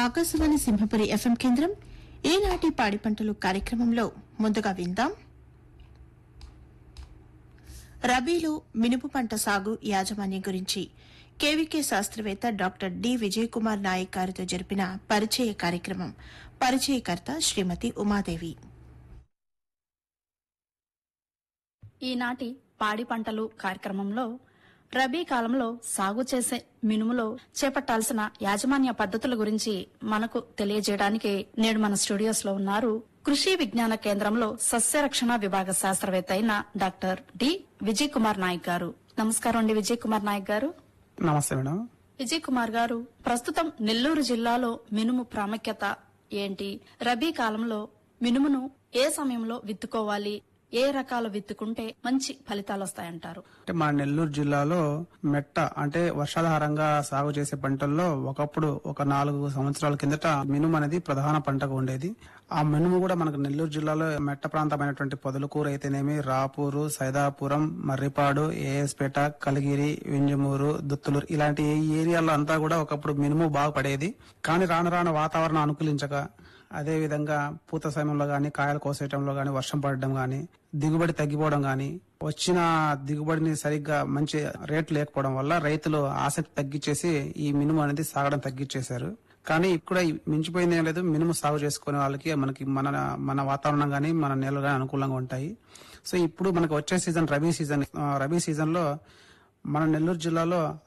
Akashvani Simhapuri FM కేంద్రం ఈనాటి పాడి పంటలు కార్యక్రమంలో ముందుగా విందాం రబీలో మినుపు పంట సాగు యాజమాన్యం గురించి కేవీకే శాస్త్రవేత్త డాక్టర్ డి విజయ్ కుమార్ నాయక్ గారితో జరిపిన పరిచయ కార్యక్రమం పరిచయకర్త శ్రీమతి ఉమాదేవి ఈనాటి పాడి పంటలు కార్యక్రమంలో రబీ కాలంలో సాగు చేసే మినుములో చేపట్టాల్సిన యాజమాన్య పద్ధతుల గురించి మనకు తెలియజేయడానికి నేడు మన స్టూడియోస్ లో ఉన్నారు కృషి విజ్ఞాన కేంద్రంలో సస్యరక్షణ విభాగ శాస్త్రవేత్త అయిన డాక్టర్ డి విజయ్ కుమార్ నాయక్ గారు నమస్కారం అండి విజయ్ కుమార్ నాయక్ గారు నమస్తే మేడం విజయ్ కుమార్ గారు ప్రస్తుతం నెల్లూరు జిల్లాలో మినుము ప్రాముఖ్యత ఏంటి రబీ కాలంలో మినుమును ఏ సమయంలో విత్తుకోవాలి ఏ రకాలు విత్తుకుంటే మంచి ఫలితాలు వస్తాయంటారు అంటే మన నెల్లూరు జిల్లాలో మెట్ట అంటే వర్షాధారంగా సాగు చేసే పంటల్లో ఒకప్పుడు ఒక నాలుగు సంవత్సరాల కిందట మినుము అనేది ప్రధాన పంటగా ఉండేది ఆ మినుము కూడా మనకు నెల్లూరు జిల్లాలో మెట్ట ప్రాంతమైనటువంటి పొదలకూరు అయితేనేమి రాపూరు సైదాపురం మర్రిపాడు ఏఎస్పేట కలిగిరి వింజమూరు దుత్తులూరు ఇలాంటి ఈ ఏరియాలో అంతా కూడా ఒకప్పుడు మినుము బాగా పడేది కానీ రాను రాను వాతావరణం అనుకూలించక అదే విధంగా పూత సమయంలో గాని కాయలు కోసేయటంలో గాని వర్షం పడడం గాని దిగుబడి తగ్గిపోవడం గాని వచ్చిన దిగుబడిని సరిగ్గా మంచి రేటు లేకపోవడం వల్ల రైతులు ఆసక్తి తగ్గించేసి ఈ మినుము అనేది సాగడం తగ్గించేశారు కానీ ఇక్కడ మించిపోయింది ఏం లేదు మినుము సాగు చేసుకునే వాళ్ళకి మనకి మన మన వాతావరణం గాని మన నేలలు గాని అనుకూలంగా ఉంటాయి సో ఇప్పుడు మనకు వచ్చే సీజన్ రబీ సీజన్ ఆ, రబీ సీజన్ లో మన నెల్లూరు జిల్లాలో